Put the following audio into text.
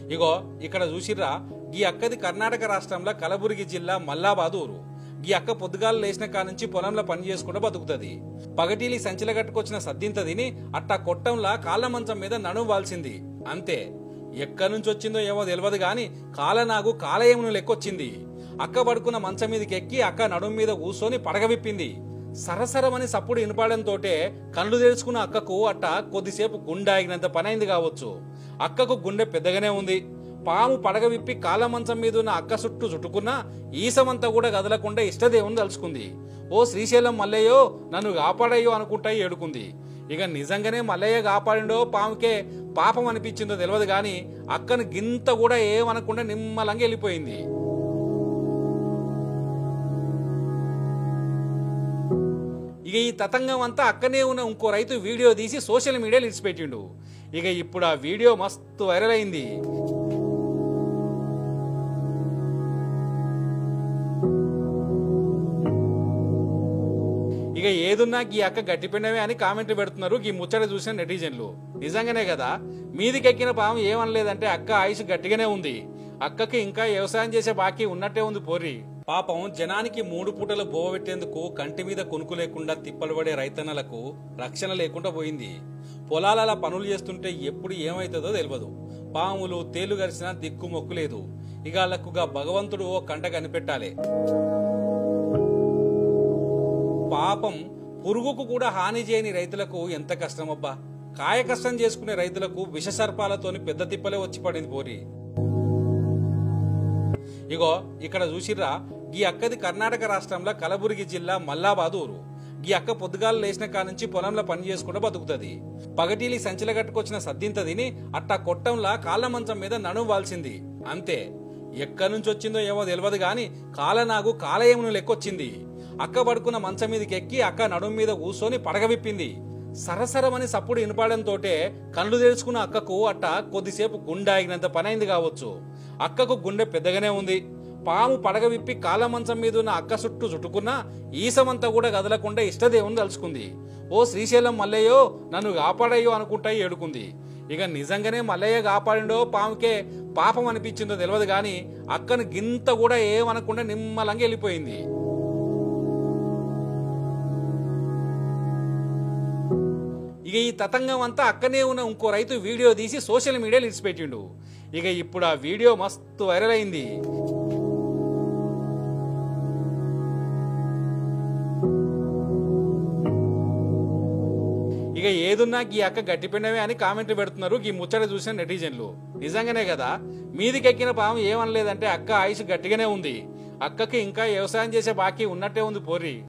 ఇగో ఇక్కడ చూసిర్రా ఈ అక్కది కర్ణాటక రాష్ట్రంలో కలబుర్గి జిల్లా మల్లాబాద్ ఊరు ఈ అక్క పొద్దుగాలు లేచిన కానుంచి పొలంలో పని చేసుకుంటూ బతుకుతుంది పగటీలి సంచిల కట్టుకొచ్చిన సద్దింత తిని అట్టా కొట్టంలా కాళ్ళ మంచం మీద నడుము వాల్సింది అంతే ఎక్కడి నుంచి వచ్చిందో ఏమో తెలియదు గాని కాలనాగు కాలయమును లెక్కొచ్చింది అక్క పడుకున్న మంచం మీదకి ఎక్కి అక్క నడుము మీద కూసోని పడగ విప్పింది సరసరమని సప్పుడు వినపడంతోటే కళ్ళు తెరుచుకున్న అక్కకు అట్ట కొద్దిసేపు గుండె ఆగినంత పనైంది కావచ్చు అక్కకు గుండె పెద్దగానే ఉంది పాము పడగ విప్పి కాళ్ళ మంచం మీద ఉన్న అక్క చుట్టూ చుట్టుకున్నా ఈసమంతా కూడా కదలకుండా ఇష్టదేవుని తలుచుకుంది ఓ శ్రీశైలం మల్లయ్యో నన్ను కాపాడయ్యో అనుకుంటా ఏడుకుంది ఇక నిజంగానే మల్లయ్య కాపాడిండో పాముకే పాపం అనిపించిందో తెలియదు గాని అక్కను గింత కూడా ఏమనకుండా నిమ్మలంగా వెళ్ళిపోయింది ఇక ఈ తతంగం అంతా అక్కనే ఉన్న ఇంకో రైతు వీడియో తీసి సోషల్ మీడియాలో ఇడిచిపెట్టిండు ఇక ఇప్పుడు ఆ వీడియో మస్తు వైరల్ అయింది ఇక ఏదున్నా ఈ అక్క గట్టిపిండమే అని కామెంట్లు పెడుతున్నారు ఈ ముచ్చట చూసిన నెటిజన్లు నిజంగానే కదా మీదికెక్కిన పాము ఏమనలేదంటే అక్క ఆయుష్ గట్టిగానే ఉంది అక్కకి ఇంకా వ్యవసాయం చేసే బాకీ ఉన్నట్టే ఉంది పోరి పాపం జనానికి మూడు పూటలు బోవ పెట్టేందుకు కంటి మీద కొనుక్కు లేకుండా తిప్పలు పడే రైతన్నలకు రక్షణ లేకుండా పోయింది పొలాల పనులు చేస్తుంటే ఎప్పుడు ఏమైతుందో తెలియదు పాములు తేలు గరిచినా దిక్కు మొక్కు లేదు ఇక వాళ్ళకుగా భగవంతుడు ఓ కంట కనిపెట్టాలి పాపం పురుగుకు కూడా హాని చేయని రైతులకు ఎంత కష్టమబ్బా కాయ కష్టం చేసుకునే రైతులకు విష సర్పాలతోని పెద్ద తిప్పలే వచ్చి పడింది పోరి ఇగో ఇక్కడ చూసిర్రా ఈ అక్కది కర్ణాటక రాష్ట్రంలో కలబుర్గి జిల్లా మల్లాబాద్ ఊరు ఈ అక్క పొద్దుగాలు లేచిన కానుంచి పొలంలో పని చేసుకుంటూ బతుకుతుంది పగటీలి సంచిల కట్టుకొచ్చిన సద్దింత తిని అట్టా కొట్టంలా కాళ్ళ మంచం మీద నడుము వాల్సింది అంతే ఎక్కడి నుంచి వచ్చిందో ఏమో తెలియదు గాని కాలనాగు కాలయమును లెక్కొచ్చింది అక్క పడుకున్న మంచం మీదకి ఎక్కి అక్క నడుము మీద కూసోని పడగ విప్పింది సరసరమని సప్పుడు వినపడంతోటే కళ్ళు తెరుచుకున్న అక్కకు అట్ట కొద్దిసేపు గుండె ఆగినంత పనైంది కావచ్చు అక్కకు గుండె పెద్దగానే ఉంది పాము పడగ విప్పి కాళ్ళ మంచం మీద ఉన్న అక్క చుట్టూ చుట్టుకున్నా ఈసమంతా కూడా కదలకుండా ఇష్టదేవుని తలుచుకుంది ఓ శ్రీశైలం మల్లయ్యో నన్ను కాపాడయ్యో అనుకుంటా ఏడుకుంది ఇక నిజంగానే మల్లయ్య కాపాడిండో పాముకే పాపం అనిపించిందో తెలియదు గాని అక్కను గింత కూడా ఏమనకుండా నిమ్మలంగా వెళ్ళిపోయింది ఇక ఈ తతంగం అంతా అక్కనే ఉన్న ఇంకో రైతు వీడియో తీసి సోషల్ మీడియాలో ఇడిచిపెట్టిండు ఇక ఇప్పుడు ఆ వీడియో మస్తు వైరల్ అయింది ఇక ఏదున్నా ఈ అక్క గట్టిపిండమే అని కామెంట్లు పెడుతున్నారు ఈ ముచ్చట చూసిన నెటిజన్లు నిజంగానే కదా మీదికెక్కిన పాము ఏమనలేదంటే అక్క ఆయుష్ గట్టిగానే ఉంది అక్కకి ఇంకా వ్యవసాయం చేసే బాకీ ఉన్నట్టే ఉంది పోరి